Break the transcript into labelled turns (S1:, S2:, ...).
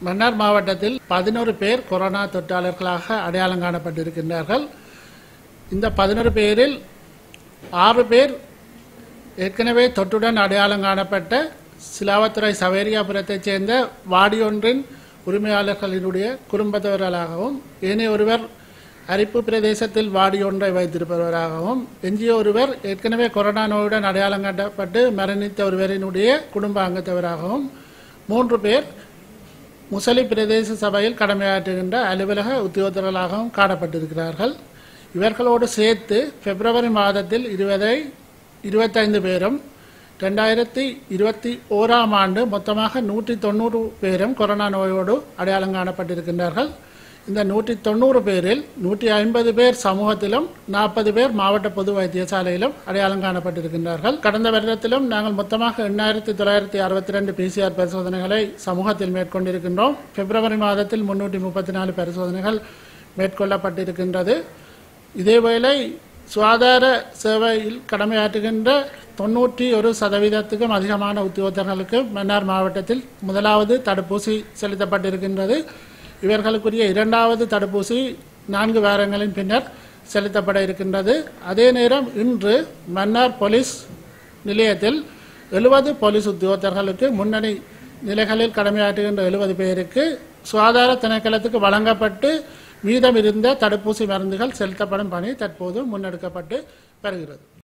S1: மன்னார் மாவட்டத்தில் பதினோரு பேர் கொரோனா தொற்றாளர்களாக அடையாளம் காணப்பட்டிருக்கின்றார்கள் இந்த பதினோரு பேரில் ஆறு பேர் ஏற்கனவே தொற்றுடன் அடையாளம் காணப்பட்ட சிலாவத்துறை சவேரியாபுரத்தைச் சேர்ந்த வாடியொன்றின் உரிமையாளர்களினுடைய குடும்பத்தவர்களாகவும் ஏனைய ஒருவர் அரிப்பு பிரதேசத்தில் வாடி ஒன்றை வைத்திருப்பவராகவும் எஞ்சிய ஒருவர் ஏற்கனவே கொரோனா நோயுடன் அடையாளம் காட்டப்பட்டு மரணித்த ஒருவரினுடைய குடும்ப அங்கத்தவராகவும் மூன்று பேர் முசலி பிரதேச சபையில் கடமையாற்றுகின்ற அலுவலக உத்தியோகத்தர்களாகவும் காணப்பட்டிருக்கிறார்கள் இவர்களோடு சேர்த்து பிப்ரவரி மாதத்தில் இருபதை இருபத்தைந்து பேரும் ரெண்டாயிரத்தி இருபத்தி ஓராம் ஆண்டு மொத்தமாக நூற்றி தொண்ணூறு பேரும் கொரோனா நோயோடு அடையாளம் காணப்பட்டிருக்கின்றார்கள் இந்த நூற்றி தொண்ணூறு பேரில் நூற்றி ஐம்பது பேர் சமூகத்திலும் நாற்பது பேர் மாவட்ட பொது வைத்தியசாலையிலும் அடையாளம் காணப்பட்டிருக்கின்றார்கள் கடந்த வருடத்திலும் நாங்கள் மொத்தமாக எண்ணாயிரத்தி தொள்ளாயிரத்தி அறுபத்தி ரெண்டு பிசிஆர் பரிசோதனைகளை சமூகத்தில் மேற்கொண்டிருக்கின்றோம் பிப்ரவரி மாதத்தில் முன்னூற்றி முப்பத்தி நாலு பரிசோதனைகள் மேற்கொள்ளப்பட்டிருக்கின்றது இதேவேளை சுகாதார சேவையில் கடமையாற்றுகின்ற தொன்னூற்றி ஒரு சதவீதத்துக்கும் அதிகமான உத்தியோகத்தர்களுக்கு மன்னார் மாவட்டத்தில் முதலாவது தடுப்பூசி செலுத்தப்பட்டிருக்கின்றது இவர்களுக்குரிய இரண்டாவது தடுப்பூசி நான்கு வாரங்களின் பின்னர் செலுத்தப்பட இருக்கின்றது அதே நேரம் இன்று மன்னார் போலீஸ் நிலையத்தில் எழுபது போலீஸ் உத்தியோகத்தர்களுக்கு முன்னணி நிலைகளில் கடமையாற்றுகின்ற எழுபது பேருக்கு சுகாதார திணைக்களத்துக்கு வழங்கப்பட்டு மீதம் இருந்த தடுப்பூசி மருந்துகள் செலுத்தப்படும் பணி தற்போது முன்னெடுக்கப்பட்டு வருகிறது